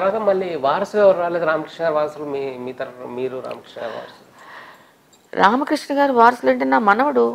తర్వాత మళ్ళీ వారసులు ఎవరు రాలేదు రామకృష్ణ గారి వారసులు మీ మీ తరఫున మీరు రామకృష్ణ గారి వారసులు రామకృష్ణ గారు వారసులు అంటే నా మనవడు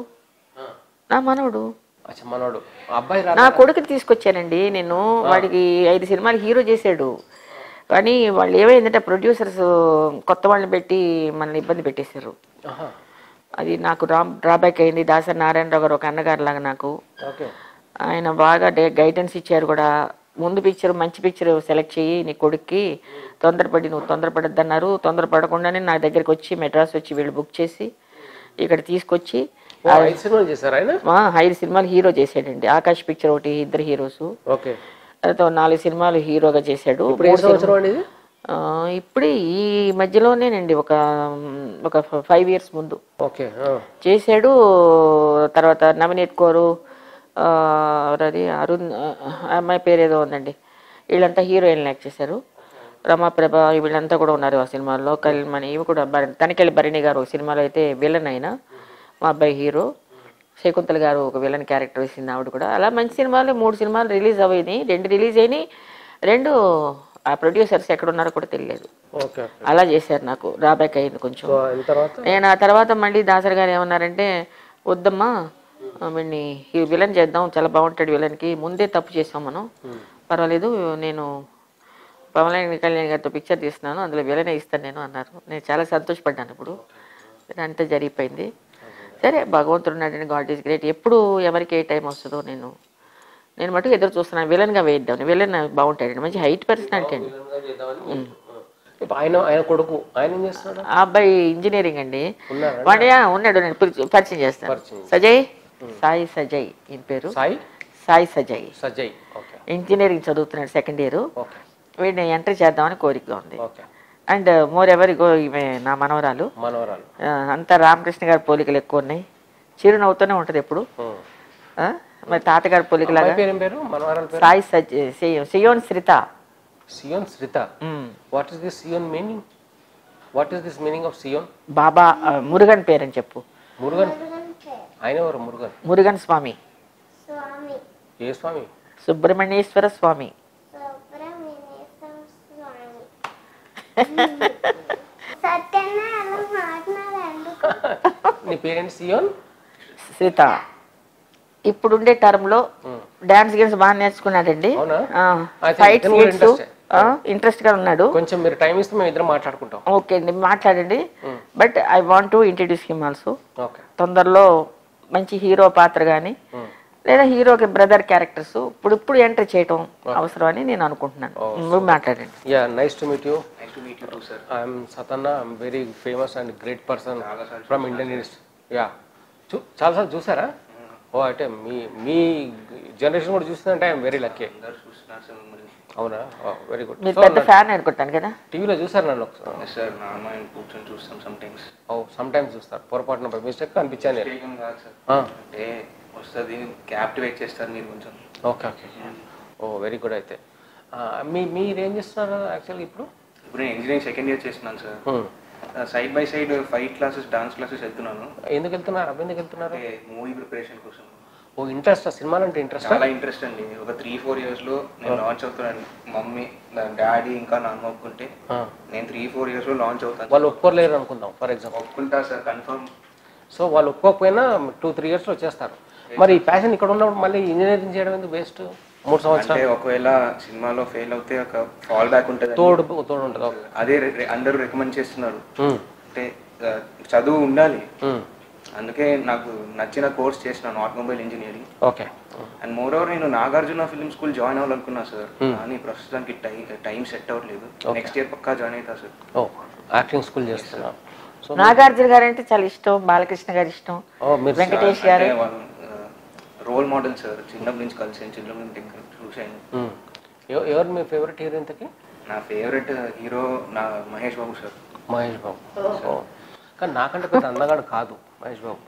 నా మనవడు అచ్చా మనోడు ఆ అబ్బాయి రా నా కొడుకుని తీసుకొచ్చానండి నేను వాడికి ఐదు సినిమాలు హీరో చేశాడు కానీ వాళ్ళు ఏమైందంటే ప్రొడ్యూసర్స్ కొత్త వాళ్ళని పెట్టి మనల్ని ఇబ్బంది పెట్టేశారు ఆహా. అది నాకు రా డ్రాబ్యాక్ అయింది దాసరి నారాయణరావు గారు ఒక అన్నగారు లాగా నాకు ఓకే ఆయన బాగా గైడెన్స్ ఇచ్చారు కూడా ముందు పిక్చర్ మంచి పిక్చర్ సెలెక్ట్ చెయ్యి నీ కొడుక్కి తొందరపడి నువ్వు తొందరపడద్దు అన్నారు తొందరపడకుండానే నా దగ్గరికి వచ్చి మెడ్రాస్ వచ్చి వీళ్ళు బుక్ చేసి ఇక్కడ తీసుకొచ్చి ఓ, ఐదు సినిమాలు చేశారు ఆయన మా ఐదు సినిమాలు హీరో చేశాడండి ఆకాష్ పిక్చర్ ఒకటి ఇద్దరు హీరోస్ ఓకే తర్వాత నాలుగు సినిమాలు హీరోగా చేశాడు ఇప్పుడు ఏ సంవత్సరం అండి ఇది ఆ, ఇప్పుడే ఈ మధ్యలోనేనండి ఒక ఒక ఫైవ్ ఇయర్స్ ముందు ఓకే ఆ. చేశాడు తర్వాత నవనీత్ కోరు ఆ, ఎవరది అరుణ్ ఆ అమ్మాయి పేరు ఏదో ఉందండి వీళ్ళంతా హీరోయిన్ యాక్ట్ చేశారు రమాప్రభ వీళ్ళంతా కూడా ఉన్నారు ఆ సినిమాల్లో కళ్యాణ్ ఇవి కూడా భరణి తనికెళ్ళి భరణి గారు ఒక సినిమాలో అయితే విలన్ అయినా మా అబ్బాయి హీరో శకుంతల గారు ఒక విలన్ క్యారెక్టర్ వేసింది ఆవిడ కూడా అలా మంచి సినిమాలు మూడు సినిమాలు రిలీజ్ అయ్యాయి రెండు రిలీజ్ అయినాయి రెండు ఆ ప్రొడ్యూసర్స్ ఎక్కడున్నారో కూడా తెలియలేదు ఓకే అలా చేశారు నాకు రాబ్యాక్ అయింది కొంచెం సో అయిన తర్వాత నేను ఆ తర్వాత మళ్ళీ దాసరి గారు ఏమన్నారంటే వద్దమ్మా వీడిని ఈ విలన్ చేద్దాం చాలా బాగుంటాడు విలన్కి ముందే తప్పు చేసాం మనం పర్వాలేదు నేను పవన్ కళ్యాణ్ గారితో పిక్చర్ తీస్తున్నాను అందులో విలనే ఇస్తాను నేను అన్నారు నేను చాలా సంతోషపడ్డాను ఇప్పుడు అంతా జరిగిపోయింది సరే భగవంతుడు ఉన్నాడని గాడ్ ఈజ్ గ్రేట్ ఎప్పుడు ఎవరికి ఏ టైం వస్తుందో నేను నేను మటుకు ఎదురు చూస్తున్నాను విలన్గా వేద్దాం విలన్ బాగుంటాడండి మంచి హైట్ పర్సనాలిటీ అండి ఇప్పుడు ఆయన ఆయన కొడుకు ఆయన ఏం చేస్తున్నాడు ఆ అబ్బాయి ఇంజనీరింగ్ అండి ఉన్నారా? వాడియా ఉన్నాడు నేను పిలిచి- పరిచయం చేస్తాను పరిచయం. సజయ్ సాయి సజయ్ ఈయన పేరు సాయి సాయి సజయ్ సజయ్ ఓకే ఇంజనీరింగ్ చదువుతున్నాడు సెకండ్ ఇయర్ ఓకే వీడిని ఎంట్రీ చేద్దామని కోరికగా ఉంది ఓకే అండ్ మోర్ ఎవరి గో ఈమె నా మనవరాలు మనవరాలు ఆ, అంతా రామకృష్ణ గారి పోలికలు ఎక్కువ ఉన్నాయి చిరునవ్వుతూనే ఉంటుంది ఎప్పుడు ఉమ్. ఆ, మరి తాతగారి పోలికలాగా అమ్మాయి పేరు ఏం పేరు మనవరాల పేరు సాయి సజ్ సియో- Sion Shrita Sion Shrita um. What is this Sion meaning what is this meaning of Sion Baba ఆ, మురుగన్ పేరని చెప్పు మురుగన్ ఆయన ఎవరు మురుగన్ మురుగన్ స్వామి స్వామి ఏ స్వామి సుబ్రహ్మణ్యేశ్వర స్వామి సుబ్రహ్మణ్యేశ్వర స్వామి సత్యన్న అలా మాట్లాడాడు నీ పేరేంటి సియోన్ సీత ఇప్పుడుండే టర్మ్లో డాన్స్ గేమ్స్ బాగా నేర్చుకున్నాడండి అవునా? అయితే ఫైట్ ఇతను కూడా స్కిల్స్ interest ఇంట్రెస్ట్ గా ఉన్నాడు కొంచెం మీరు టైం ఇస్తే మేము ఇద్దరం మాట్లాడుకుంటాం ఓకే అండి మాట్లాడండి but I want to introduce him also okay తొందరలో మంచి హీరో పాత్ర కానీ లేదా హీరోకి బ్రదర్ క్యారెక్టర్స్ ఇప్పుడు ఇప్పుడు ఎంటర్ చేయటం అవసరం అని నేను అనుకుంటున్నాను నువ్వు మాట్లాడండి yeah nice to meet you Nice to meet you too, sir. I'm Satanna I'm very famous and great person from Indian industry yeah చూ చాలాసార్లు చూసారా ఓ అంటే మీ మీ జనరేషన్ కూడా చూస్తుందంటే ఐఎమ్ వెరీ లక్కీ అందరు చూస్తున్నారు సార్ మిమ్మల్ని అవునా వెరీ గుడ్ మీరు పెద్ద ఫ్యాన్ అనుకుంటాను కదా టీవీలో చూసారు నన్ను ఒకసారి సార్ నా అమ్మాయిని కూర్చొని చూస్తాం సమ్ టైమ్స్ ఓ సమ్ టైమ్స్ చూస్తారు పొరపాటున బై మిస్టేక్ అనిపించాను నేను మిస్టేక్ కాదు సార్ ఆ, అంటే వస్తుంది క్యాప్టివేట్ చేస్తారు మీరు కొంచెం okay okay oh very good అయితే ఆ, మీ మీరేం చేస్తున్నారు యాక్చువల్గా ఇప్పుడు ఇప్పుడు నేను ఇంజనీరింగ్ సెకండ్ ఇయర్ చేస్తున్నాను sir Hmm. Side by side fight classes dance classes వెళ్తున్నాను ఎందుకు వెళ్తున్నారు అవి ఎందుకు వెళ్తున్నారు అంటే మూవీ ప్రిపరేషన్ కోసం ఓ ఇంట్రెస్ట్ సినిమాలు అంటే ఇంట్రెస్ట్ చాలా ఇంట్రెస్ట్ అండి ఒక త్రీ ఫోర్ ఇయర్స్లో నేను లాంచ్ అవుతున్నాను మమ్మీ డాడీ ఇంకా నాన్న ఒప్పుకుంటే నేను త్రీ ఫోర్ ఇయర్స్లో లాంచ్ అవుతాను వాళ్ళు ఒప్పుకోలేరు అనుకుందాం ఫర్ ఎగ్జాంపుల్ ఒప్పుకుంటా సార్ కన్ఫర్మ్ సో వాళ్ళు ఒప్పుకోకపోయినా టూ త్రీ ఇయర్స్లో వచ్చేస్తారు మరి ఈ ప్యాషన్ ఇక్కడ ఉన్నప్పుడు మళ్ళీ ఇంజనీరింగ్ చేయడం ఎందుకు వేస్ట్ మూడు అంటే సంవత్సరాలు ఒకవేళ సినిమాలో ఫెయిల్ అవుతే ఒక ఫాల్ బ్యాక్ ఉంటుంది తోడు తోడు ఉంటుంది ఓకే అదే రె- అందరూ రికమెండ్ చేస్తున్నారు ఉమ్, అంటే ఆ, చదువు ఉండాలి ఉమ్, అందుకే నాకు నచ్చిన కోర్స్ చేసినాను automobile engineering okay and moreover నేను నాగార్జున ఫిల్మ్ స్కూల్ జాయిన్ అవ్వాలనుకున్నా సార్ కానీ ప్రస్తుతానికి టైం టైం సెట్ అవ్వట్లేదు నెక్స్ట్ ఇయర్ పక్కా జాయిన్ అవుతా సార్ ఓ యాక్టింగ్ స్కూల్ చేస్తున్నా సో నాగార్జున గారు అంటే చాలా ఇష్టం బాలకృష్ణ గారు ఇష్టం ఓ మీరు వెంకటేష్ గారు అంటే వాళ్ళు రోల్ మోడల్ సార్ చిన్నప్పటి నుంచి కలిసాను చిన్నప్పటి నుంచి దగ్గర చూశాను ఉమ్. ఎవ- ఎవరు మీ ఫేవరెట్ హీరో ఇంతకి నా ఫేవరెట్ హీరో నా మహేష్ బాబు సార్ మహేష్ బాబు ఓ. కానీ నాకంటే పెద్ద అందగాడు కాదు మహేష్ బాబు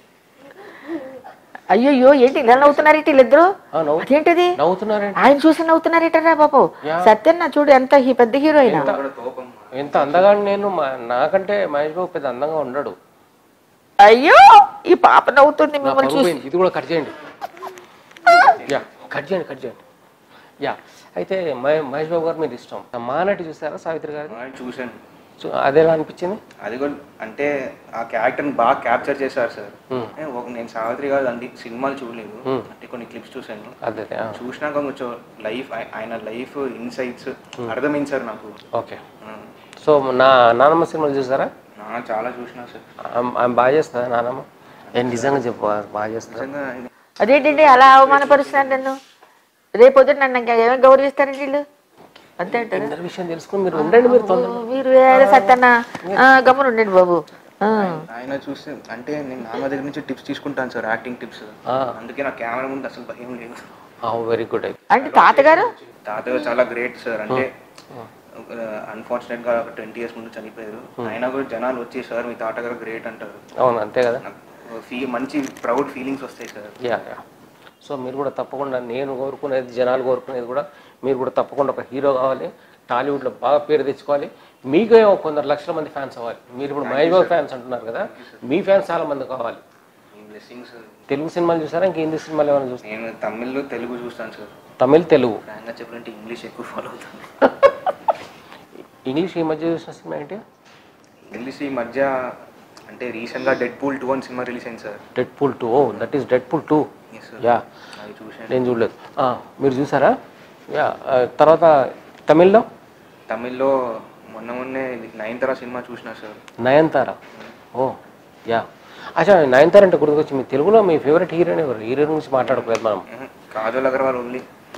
అయ్యో ఏంటి ఇలా నవ్వుతున్నారు ఏంటి వీళ్ళిద్దరు ఆ, నవ్వు అదేంటిది నవ్వుతున్నారేంటి ఆయన చూసి నవ్వుతున్నారేటరా బాబు సత్యన్న చూడు ఎంత హీ- పెద్ద హీరోయిన్ అక్కడ తోపం ఎంత అందగాడు నేను మా- నాకంటే మహేష్ బాబు పెద్ద అందంగా ఉండడు అయ్యో ఈ పాప నవ్వుతుంది నా మిమ్మల్ని పరువు చూసి పోయింది. ఇది కూడా కట్ చేయండి యా కట్ చేయండి కట్ చేయండి యా అయితే మహే- మహేష్ బాబు గారు మీరు ఇష్టం మానటి చూసారా సావిత్రి గారు ఆ, చూశాను అదేలా అనిపించింది అది కూడా అంటే ఆ క్యారెక్టర్ని బాగా క్యాప్చర్ చేశారు సార్ Hmm. ఏ, ఒక నేను సావిత్రి గారు అన్ని సినిమాలు చూడలేదు అంటే కొన్ని క్లిప్స్ చూశాను అదే ఆ. చూసినాక కొంచెం లైఫ్ ఆయన లైఫ్ ఇన్సైట్స్ అర్థమైంది సార్ నాకు ఓకే ఆ, సో నా నానమ్మ సినిమాలు చూసారా నా చాలా చూసినా సార్ ఆమె- ఆమె బాగా చేస్తుందా నానమ్మ నేను నిజంగా చెప్పు బాగా చేస్తుందా నిజంగా ఇది- అదేంటండి అలా అవమానపరుస్తున్నారు నన్ను రేపొద్దు నన్ను ఇంకా ఏమేమి గౌరవిస్తారండి వీళ్ళు అంతే అంటారు అందరి విషయం తెలుసుకుని మీరు ఉండండి మీరు తొందర మీరు వేరే సత్తన్న గమ్మున ఉండండి బాబు ఆ. ఆయన చూస్తే అంటే నేను నాన్న దగ్గర నుంచి టిప్స్ తీసుకుంటాను సార్ యాక్టింగ్ టిప్స్ ఆ. అందుకే నా కెమెరా ముందు అసలు భయం లేదు వెరీ గుడ్ అయితే అంటే తాతగారు తాతయ్య చాలా గ్రేట్ సార్ అంటే అన్ఫార్చునేట్ గా ట్వంటీ ఇయర్స్ ముందు చనిపోయారు అయినా కూడా జనాలు వచ్చి సార్ మీ తాతగారు గ్రేట్ అంటారు అవును అంతే కదా నాకు ఫీ మంచి ప్రౌడ్ ఫీలింగ్స్ వస్తాయి సార్ యా యా సో మీరు కూడా తప్పకుండా నేను కోరుకునేది జనాలు కోరుకునేది కూడా మీరు కూడా తప్పకుండా ఒక హీరో కావాలి టాలీవుడ్లో బాగా పేరు తెచ్చుకోవాలి మీకు ఏమో కొందరు లక్షల మంది ఫ్యాన్స్ అవ్వాలి మీరు ఇప్పుడు మహేష్ బాబు ఫ్యాన్స్ అంటున్నారు కదా మీ ఫ్యాన్స్ చాలా మంది కావాలి మీ బ్లెస్సింగ్స్ తెలుగు సినిమాలు చూసారా ఇంకా హిందీ సినిమాలు ఏమైనా చూస్తారా నేను తమిళ్ తెలుగు చూస్తాను సార్ తమిళ్ తెలుగు ఫ్రాంక్గా చెప్పాలంటే ఇంగ్లీష్ ఎక్కువ ఫాలో అవుతాను ఇంగ్లీష్ ఈ మధ్య చూసిన సినిమా ఏంటి ఇంగ్లీష్ ఈ మధ్య అంటే రీసెంట్గా డెడ్ పూల్ టూ అని సినిమా రిలీజ్ అయింది sir Deadpool two oh that is Deadpool two yes sir yeah అది చూసాను నేను చూడలేదు ఆ, మీరు చూసారా యా ఆ, తర్వాత తమిళ్లో తమిళ్లో మొన్న మొన్నే నయనతార సినిమా చూసిన సార్ నయనతార ఓ యా అచ్చా నయనతార అంటే గుర్తుకొచ్చి మీ తెలుగులో మీ ఫేవరెట్ హీరోయిన్ ఎవరు హీరోయిన్ గురించి మాట్లాడకలేదు మనం ఉహు, కాజల్ అగర్వాల్ ఓన్లీ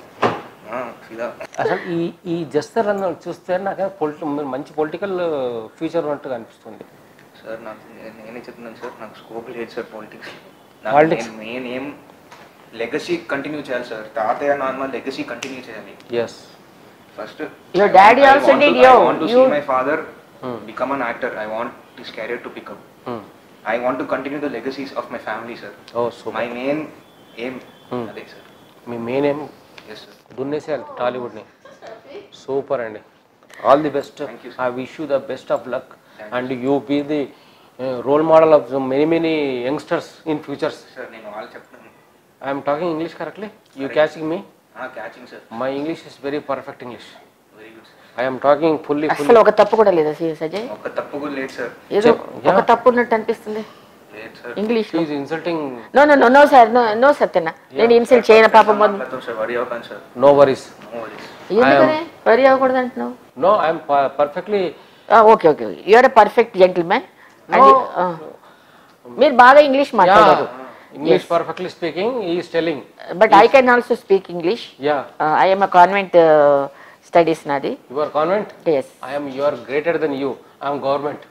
ఫిదా అసలు ఈ ఈ జస్తర్ అన్న చూస్తే నాకు పొలిటి మంచి పొలిటికల్ ఫ్యూచర్ ఉన్నట్టుగా అనిపిస్తుంది సార్ నాకు నే- నేనే చెప్తున్నాను సార్ నాకు స్కోప్ లేదు sir politics Politics? Main aim legacy continue చేయాలి సార్ తాతయ్య నాన్న లెగసీ కంటిన్యూ చేయాలి yes first Your daddy also did, yo. Want to You- see my father become an actor I want this career to pick up I want to continue the legacies of my family sir oh super my main aim అదే sir మీ main aim yes sir దున్నేసేయాలి టాలీవుడ్ని super అండి all the best Thank you, I wish you the best of luck and you be the role model of many many youngsters in futures sir నేను వాళ్ళు చెప్తున్నాను I'm talking English correctly you catching me catching sir my English is very perfect English very good sir I'm talking fully fully అసలు ఒక తప్పు కూడా లేదా C- Sajay ఒక్క తప్పు కూడా లేదు సార్ ఏదో Yeah. ఒక తప్పు ఉన్నట్టు అనిపిస్తుంది లేదు sir English is insulting no no no no sir no no Satyanna నేను ఇన్సల్ట్ చేయను పాపం మొదలు మాట్లాడతాం సార్ వరి అవ్వకండి sir no worries no worries ఎందుకని వరి అవ్వకూడదు అంటున్నావు no I'm perfectly okay okay you're perfect gentlemen మీరు బాగా ఇంగ్లీష్ మాట్లాడారు English perfectly speaking is telling but I can also speak English yeah I'm a convent studies నాది you are convent yes I'm you are greater then you I'm government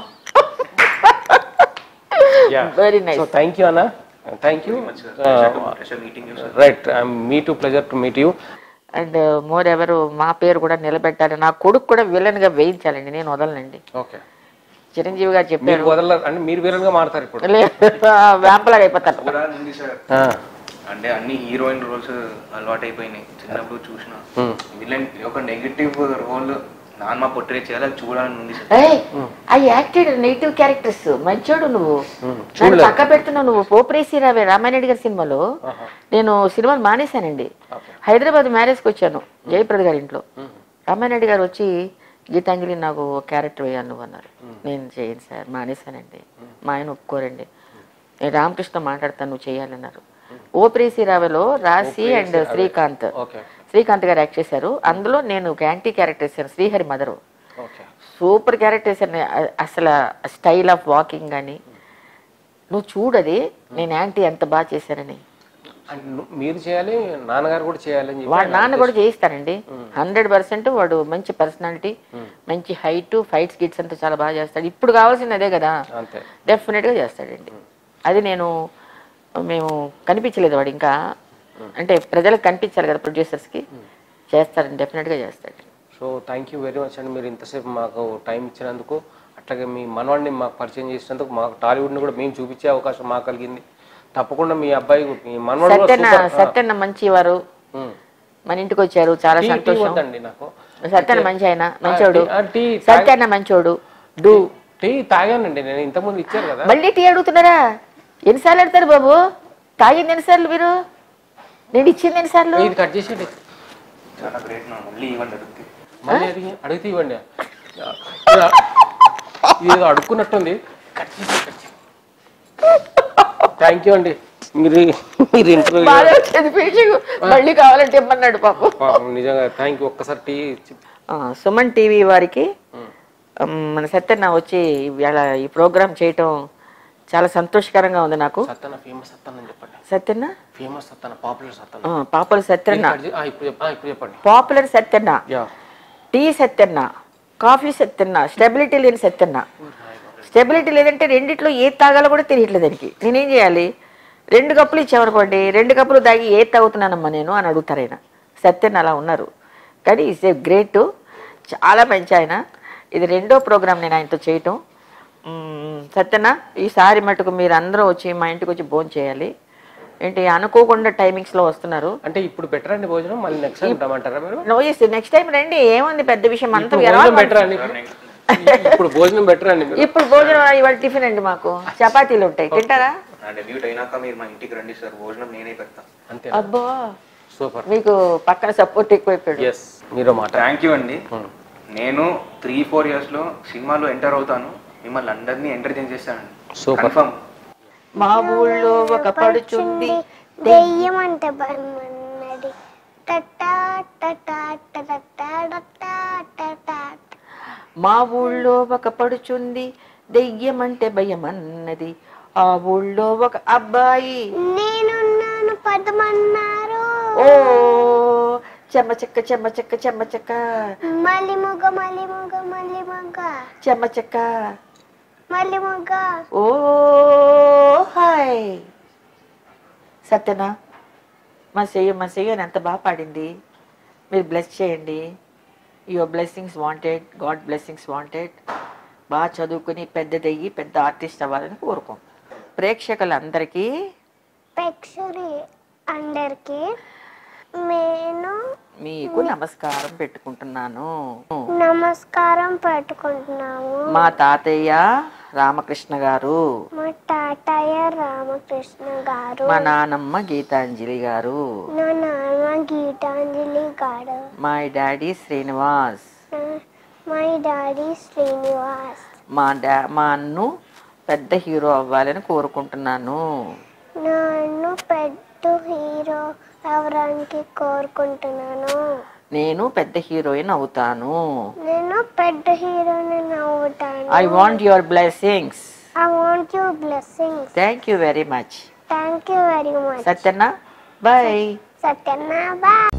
yeah very nice so thank you అన్న thank you pressure meeting sir right I'm me to pleasure to meet you and more ఎవరు మా పేరు కూడా నిలబెట్టాలి నా కొడుకు కూడా villain గా వేయించాలండి నేను వదలనండి ఓకే చిరంజీవి గారు మీరు చెప్పారు వదల అంటే మీరు వీరంగా మారుతారు ఇప్పుడు వేంపలాగా అయిపోతాను కూడా ఉంది సార్ ఆ, అంటే అన్ని హీరోయిన్ రోల్స్ అలవాటు అయిపోయినాయి చిన్నప్పుడు చూసిన Hmm. విలన్ ఒక నెగిటివ్ రోల్ నాన్న పొట్రే చేయాలి అది చూడాలని ఉంది సార్ ఏయ్ ఐ యాక్టెడ్ నెగిటివ్ క్యారెక్టర్స్ మంచోడు నువ్వు నన్ను పక్క పెడుతున్నావు నువ్వు పోప్రేసి రావే రామారెడ్డి గారి సినిమాలో నేను సినిమాలు మానేశానండి హైదరాబాద్ మ్యారేజ్కి వచ్చాను జయప్రద గారి ఇంట్లో రామారెడ్డి గారు వచ్చి గీతాంజలి నాకు క్యారెక్టర్ వేయాలి నువ్వు అన్నారు నేను చేయను సార్ మానేశానండి మా ఆయన ఒప్పుకోరండి నేను రామకృష్ణ మాట్లాడతాను నువ్వు చేయాలన్నారు ఓప్రేసి రావెలో రాశి అండ్ శ్రీకాంత్ ఓకే శ్రీకాంత్ గారు యాక్ట్ చేశారు అందులో నేను యాంటీ క్యారెక్టర్ వేసాను Srihari mother okay super character వేసాను అ- అసలు స్టైల్ ఆఫ్ వాకింగ్ కానీ నువ్వు చూడది నేను యాంటీ ఎంత బాగా చేశానని అంటే ను- మీరు చేయాలి నాన్నగారు కూడా చేయాలని చెప్పి వాడు నాన్న కూడా చేయిస్తానండి హండ్రెడ్ పర్సెంట్ వాడు మంచి పర్సనాలిటీ మంచి హైట్ ఫైట్స్ గిట్స్ అంతా చాలా బాగా చేస్తాడు ఇప్పుడు కావాల్సింది అదే కదా అంతే డెఫినెట్గా చేస్తాడండి అది నేను మేము కనిపించలేదు వాడు ఇంకా అంటే ప్రజలకు కనిపించాలి కదా ప్రొడ్యూసర్స్కి చేస్తారని డెఫినెట్గా చేస్తాడు so thank you very much అండి మీరు ఇంతసేపు మాకు టైం ఇచ్చినందుకు అట్లాగే మీ మనవాడిని మాకు పరిచయం చేసినందుకు మాకు టాలీవుడ్ని కూడా మేము చూపించే అవకాశం మాకు కలిగింది తప్పకుండా మీ అబ్బాయి మీ మనవాడు కూడా సత్యన్న సూపర్ సత్యన్న మంచివారు ఉమ్. మన ఇంటికి వచ్చారు చాలా టీ టీ సంతోషం వద్దండి నాకు సత్యన్న మంచి ఆయన మంచోడు టీ- ఆ, టీ సత్యన్న మంచోడు డూ టీ తాగానండి నేను ఇంతకుముందు ఇచ్చారు కదా మళ్ళీ టీ అడుగుతున్నారా ఎన్నిసార్లు అడతారు బాబు తాగింది ఎన్నిసార్లు మీరు నేను ఇచ్చింది ఎన్నిసార్లు ఇది కట్ చేసేది చాలా గ్రేట్ నా మళ్ళీ ఇవ్వండి అడుగుతుంది మళ్ళీ అది అడిగితే ఇవ్వండి ఇది అడుక్కున్నట్టుంది థ్యాంక్ యూ అండి మీరు మీరు ఇంటర్వ్యూ బాగా వచ్చేది ఫినిషింగ్ మళ్ళీ కావాలంటే ఇమ్మన్నాడు పాపం పాపం నిజంగా థ్యాంక్ యూ ఒక్కసారి టీ ఇచ్చి- ఆ, సుమన్ టీవీ వారికి ఉమ్. ఉమ్, మన సత్యన్న వచ్చి ఇవాళ ఈ ప్రోగ్రామ్ చేయటం చాలా సంతోషకరంగా ఉంది నాకు సత్తన్న ఫేమస్ సత్తన్న అని చెప్పండి సత్యన్న ఫేమస్ సత్తన్న పాపులర్ సత్తన్న ఆ, పాపులర్ సత్యన్న ఆ, ఇప్పుడు చెప్- ఆ, ఇప్పుడు చెప్పండి popular Satyanna yeah tea Satyanna coffee Satyanna stability లేని సత్యన్న స్టెబిలిటీ లేదంటే రెండిట్లో ఏ తాగాలో కూడా తెలియట్లేదు దానికి నేనేం చేయాలి రెండు కప్పులు ఇచ్చామనుకోండి రెండు కప్పులు తాగి ఏ తాగుతున్నానమ్మా నేను అని అడుగుతారు ఆయన సత్యన్న అలా ఉన్నారు కానీ ఈజ్ ఏ గ్రేట్ చాలా మంచి ఆయన ఇది రెండో ప్రోగ్రామ్ నేను ఆయనతో చేయటం మ్మ్, సత్యన్న ఈసారి మటుకు మీరు అందరూ వచ్చి మా ఇంటికి వచ్చి భోజనం చేయాలి ఏంటి అనుకోకుండా టైమింగ్స్లో వస్తున్నారు అంటే ఇప్పుడు బెటర్ అండి భోజనం మళ్ళీ నెక్స్ట్ టైం ఉంటామంటారా మీరు నో ఎస్ నెక్స్ట్ టైం రండి ఏముంది పెద్ద విషయం అంత ఇప్పుడు భోజనం బెటర్ అండి ఇప్పుడు భోజనం బెటర్ అండి మీరు ఇప్పుడు భోజనం ఇవాళ టిఫిన్ అండి మాకు చపాతీలు ఉంటాయి తింటారా నా డెబ్యూట్ అయినాక మీరు మా ఇంటికి రండి సార్ భోజనం నేనే పెడతాను అంతే అబ్బో సూపర్ మీకు పక్కన సపోర్ట్ ఎక్కువైపోయాడు ఎస్ మీరు మాట థ్యాంక్ యూ అండి నేను త్రీ ఫోర్ ఇయర్స్ లో సినిమాలో ఎంటర్ అవుతాను మిమ్మల్ని అందరినీ ఎంటర్టైన్ చేస్తానండి Super. కన్ఫర్మ్ మా ఊళ్ళో ఒక పడుచుంది దెయ్యం అంటే భయమన్నది టటా టటా టటా టటా టటా మా ఊళ్ళో ఒక పడుచుంది దెయ్యం అంటే భయం అన్నది ఆ ఊళ్ళో ఒక అబ్బాయి నేనున్నాను పదమన్నారు ఓ చెమ్మ చెక్క చెమ్మ చెక్క చెమ్మ చెక్క మళ్ళీ మొగ్గ మళ్ళీ మొగ్గ మళ్ళీ మొగ్గ చెమ్మ చెక్క మళ్ళీ మొగ్గ ఓ హాయ్ సత్యనా మా చెయ్య మా చెయ్యని ఎంత బాగా పాడింది మీరు బ్లెస్ చేయండి your blessings wanted god blessings wanted బాగా చదువుకుని పెద్దదయ్యి పెద్ద ఆర్టిస్ట్ అవ్వాలని కోరుకోం ప్రేక్షకులందరికీ పెక్షరి అందరికి నేను మీకు నమస్కారం పెట్టుకుంటున్నాను నమస్కారం పెట్టుకుంటున్నాము మా తాతయ్య రామకృష్ణ గారు మా తాతయ్య రామకృష్ణ గారు మా నానమ్మ గీతాంజలి గారు నా నాన్న Geetanjali garu my daddy Srinivas my daddy Srinivas మా డా మా అన్ను పెద్ద హీరో అవ్వాలని కోరుకుంటున్నాను నన్ను పెద్ద హీరో అవడానికి కోరుకుంటున్నాను నేను పెద్ద హీరోయిన్ అవుతాను నేను పెద్ద హీరోని అవుతాను I want your blessings I want you blessings thank you very much thank you very much Satyanna bye Satyanna bye